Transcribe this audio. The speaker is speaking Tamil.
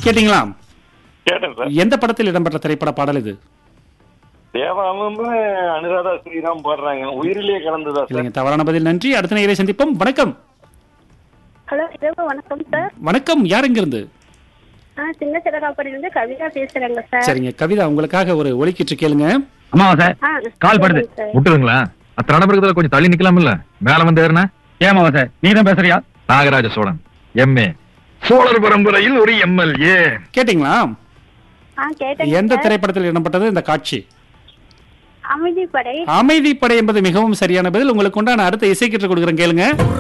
கேட்டீங்களா கேட்டேன் சார் எந்த படத்தில் இடம்பெற்ற திரைப்பட பாடல் இது தேவாவும் அனுராதா ஸ்ரீராம் பாடுறாங்க உயிரிலேயே கலந்துதா சார் இல்லைங்க தவறான பதில் நன்றி அடுத்த நேரை சந்திப்போம் வணக்கம் ஹலோ இரவு வணக்கம் சார் வணக்கம் யார் இருந்து ஆ சின்ன சிறகாப்படியிலிருந்து கவிதா பேசுறேங்க சார் சரிங்க கவிதா உங்களுக்காக ஒரு ஒலிக்கிட்டு கேளுங்க அம்மாவா சார் ஆ, கால் படுது சொல்லுங்க சார். விட்டுருங்களா அத்தனை நடப்புறதுல கொஞ்சம் தள்ளி நிக்கலாம்ல மேல வந்து ஏறினா ஏமாவா சார் நீ தான் பேசுறியா நாகராஜ சோழன் எம்ஏ சோழர் பரம்பரையில் ஒரு எம்எல்ஏ ஆ கேட்டீங்களா கேட்டேங்க எந்த சார். திரைப்படத்தில் இடம்பெற்றது இந்த காட்சி அமைதிப்படை அமைதிப்படை என்பது மிகவும் சரியான பதில் உங்களுக்கு உண்டான அடுத்த இசைக்கிட்டு கொடுக்குறேன் கேளுங்க